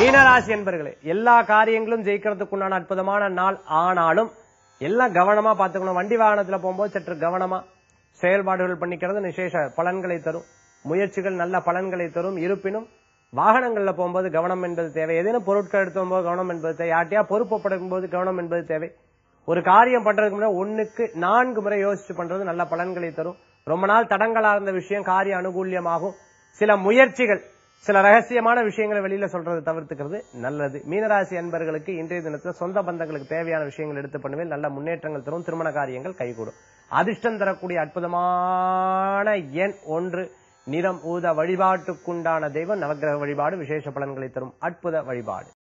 மீனராசி என்பர்களே எல்லா காரியங்களும் ஜெயிக்கிறதுக்குண்டான அற்புதமான நாள் ஆனாலும் எல்லாம் கவனமா பார்த்துக்கணும் வண்டி வாகனத்துல போகும்போது சற்று கவனமா செயல்பாடுகள் பண்ணிக்கிறது விசேஷ பலன்களை தரும் முயற்சிகள் நல்ல பலன்களை தரும் இருப்பினும் வாகனங்கள்ல போகும்போது கவனம் என்பது தேவை ஏதேனும் பொருட்கள் எடுத்து போகும்போது கவனம் என்பது தேவை யார்ட்டையா பொறுப்பு போது கவனம் என்பது தேவை ஒரு காரியம் பண்றதுக்கு முன்னாடி ஒண்ணுக்கு நான்கு முறை யோசிச்சு பண்றது நல்ல பலன்களை தரும் ரொம்ப நாள் தடங்களா இருந்த விஷயம் காரிய அனுகூல்யமாகும் சில முயற்சிகள் சில ரகசியமான விஷயங்களை வெளியில சொல்றதை தவிர்த்துக்கிறது நல்லது மீனராசி அன்பர்களுக்கு இன்றைய தினத்துல சொந்த பந்தங்களுக்கு தேவையான விஷயங்கள் எடுத்து பண்ணுவேன் நல்ல முன்னேற்றங்கள் தரும் திருமண காரியங்கள் கைகூடும் அதிர்ஷ்டம் தரக்கூடிய அற்புதமான எண் ஒன்று நிறம் ஊத வழிபாட்டுக்குண்டான தெய்வம் நவக்கிரக வழிபாடு விசேஷ பலன்களை தரும் அற்புத வழிபாடு